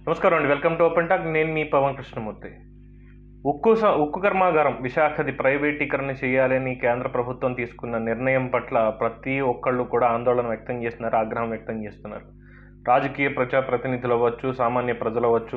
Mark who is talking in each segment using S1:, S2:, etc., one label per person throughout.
S1: నమస్కారం అండి welcome to open talk నేను మీ పవన్ కృష్ణమూర్తి ఉక్కు స- ఉక్కు కర్మాగారం విశాఖది ప్రైవేటీకరణ చేయాలని కేంద్ర ప్రభుత్వం తీసుకున్న నిర్ణయం పట్ల ప్రతి ఒక్కళ్ళు కూడా ఆందోళన వ్యక్తం చేస్తున్నారు ఆగ్రహం వ్యక్తం చేస్తున్నారు రాజకీయ ప్రజాప్రతినిధులు అవ్వచ్చు సామాన్య ప్రజలు అవ్వచ్చు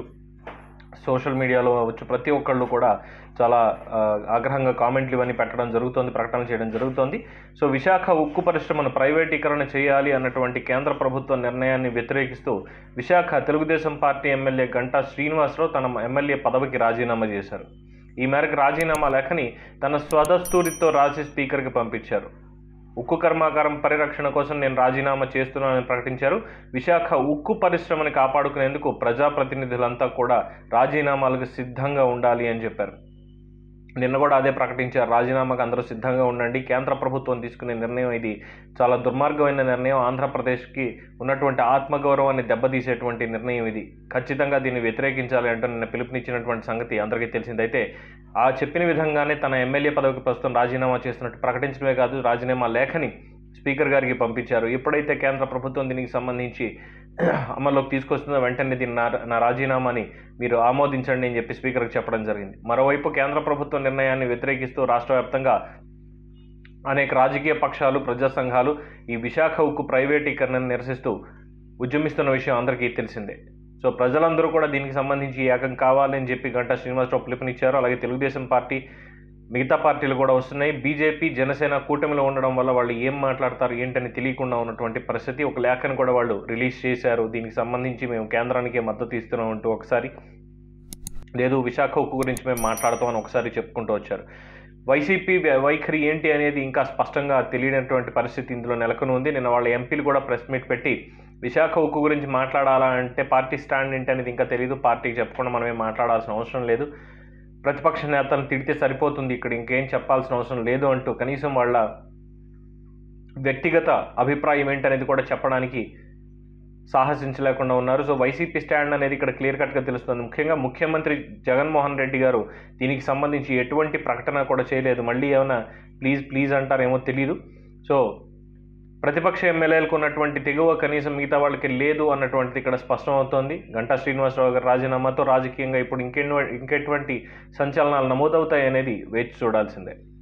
S1: సోషల్ మీడియాలో అవ్వచ్చు ప్రతి ఒక్కళ్ళు కూడా చాలా ఆ, ఆగ్రహంగా కామెంట్లు ఇవన్నీ పెట్టడం జరుగుతోంది ప్రకటన చేయడం జరుగుతోంది సో విశాఖ ఉక్కు పరిశ్రమను ప్రైవేటీకరణ చేయాలి అన్నటువంటి కేంద్ర ప్రభుత్వ నిర్ణయాన్ని వ్యతిరేకిస్తూ విశాఖ తెలుగుదేశం పార్టీ ఎమ్మెల్యే గంటా శ్రీనివాసరావు తన ఎమ్మెల్యే పదవికి రాజీనామా చేశారు ఈ మేరకు రాజీనామా లేఖని తన స్వదస్తూరితో రాసి స్పీకర్కి పంపించారు ఉక్కు కర్మాగారం పరిరక్షణ కోసం నేను రాజీనామా చేస్తున్నానని ప్రకటించారు విశాఖ ఉక్కు పరిశ్రమని కాపాడుకునేందుకు ప్రజాప్రతినిధులంతా కూడా రాజీనామాలకు సిద్ధంగా ఉండాలి అని చెప్పారు నిన్న కూడా అదే ప్రకటించారు రాజీనామాకు అందరూ సిద్ధంగా ఉండండి కేంద్ర ప్రభుత్వం తీసుకునే నిర్ణయం ఇది చాలా దుర్మార్గమైన నిర్ణయం ఆంధ్రప్రదేశ్కి ఉన్నటువంటి ఆత్మగౌరవాన్ని దెబ్బతీసేటువంటి నిర్ణయం ఇది ఖచ్చితంగా దీన్ని వ్యతిరేకించాలి అంటూ నిన్న పిలుపునిచ్చినటువంటి సంగతి అందరికీ తెలిసిందైతే ఆ చెప్పిన విధంగానే తన ఎమ్మెల్యే పదవికి ప్రస్తుతం రాజీనామా చేస్తున్నట్టు ప్రకటించడమే కాదు రాజీనామా లేఖని స్పీకర్ గారికి పంపించారు ఎప్పుడైతే కేంద్ర ప్రభుత్వం దీనికి సంబంధించి అమల్లోకి తీసుకొస్తుందో వెంటనే దీన్ని నా నా రాజీనామాని మీరు ఆమోదించండి అని చెప్పి స్పీకర్కి చెప్పడం జరిగింది మరోవైపు కేంద్ర ప్రభుత్వ నిర్ణయాన్ని వ్యతిరేకిస్తూ రాష్ట్ర వ్యాప్తంగా అనేక రాజకీయ పక్షాలు ప్రజా సంఘాలు ఈ విశాఖ ఉక్కు ప్రైవేటీకరణను నిరసిస్తూ ఉద్యమిస్తున్న విషయం అందరికీ తెలిసిందే సో ప్రజలందరూ కూడా దీనికి సంబంధించి ఏకం కావాలని చెప్పి గంటా శ్రీనివాసరావు పిలుపునిచ్చారు అలాగే తెలుగుదేశం పార్టీ మిగతా పార్టీలు కూడా వస్తున్నాయి బీజేపీ జనసేన కూటమిలో ఉండడం వల్ల వాళ్ళు ఏం మాట్లాడతారు ఏంటని తెలియకుండా ఉన్నటువంటి పరిస్థితి ఒక లేఖను కూడా వాళ్ళు రిలీజ్ చేశారు దీనికి సంబంధించి మేము కేంద్రానికి మద్దతు ఇస్తున్నాం అంటూ ఒకసారి లేదు విశాఖ ఉక్కు గురించి మేము మాట్లాడతామని ఒకసారి చెప్పుకుంటూ వచ్చారు వైసీపీ వై- వైఖరి ఏంటి అనేది ఇంకా స్పష్టంగా తెలియనటువంటి పరిస్థితి ఇందులో నెలకొని ఉంది నిన్న వాళ్ళ ఎంపీలు కూడా ప్రెస్ మీట్ పెట్టి విశాఖ ఉక్కు గురించి మాట్లాడాలా అంటే పార్టీ స్టాండ్ ఏంటి అనేది ఇంకా తెలియదు పార్టీకి చెప్పకుండా మనమే మాట్లాడాల్సిన అవసరం లేదు ప్రతిపక్ష నేతలను తిడితే సరిపోతుంది ఇక్కడ ఇంకేం చెప్పాల్సిన అవసరం లేదు అంటూ కనీసం వాళ్ళ వ్యక్తిగత అభిప్రాయం ఏంటనేది కూడా చెప్పడానికి సాహసించలేకుండా ఉన్నారు సో వైసీపీ స్టాండ్ అనేది ఇక్కడ క్లియర్ కట్గా తెలుస్తుంది ముఖ్యంగా ముఖ్యమంత్రి జగన్మోహన్ రెడ్డి గారు దీనికి సంబంధించి ఎటువంటి ప్రకటన కూడా చేయలేదు మళ్ళీ ఏమైనా ప్లీజ్ ప్లీజ్ అంటారేమో తెలియదు సో ప్రతిపక్ష ఎమ్మెల్యేలకు ఉన్నటువంటి తెగువ కనీసం మిగతా వాళ్ళకి లేదు అన్నటువంటిది ఇక్కడ స్పష్టం అవుతోంది గంటా శ్రీనివాసరావు గారి రాజీనామాతో రాజకీయంగా ఇప్పుడు ఇంకెన్నో ఇంకెటువంటి సంచలనాలు నమోదవుతాయి అనేది వేచి చూడాల్సిందే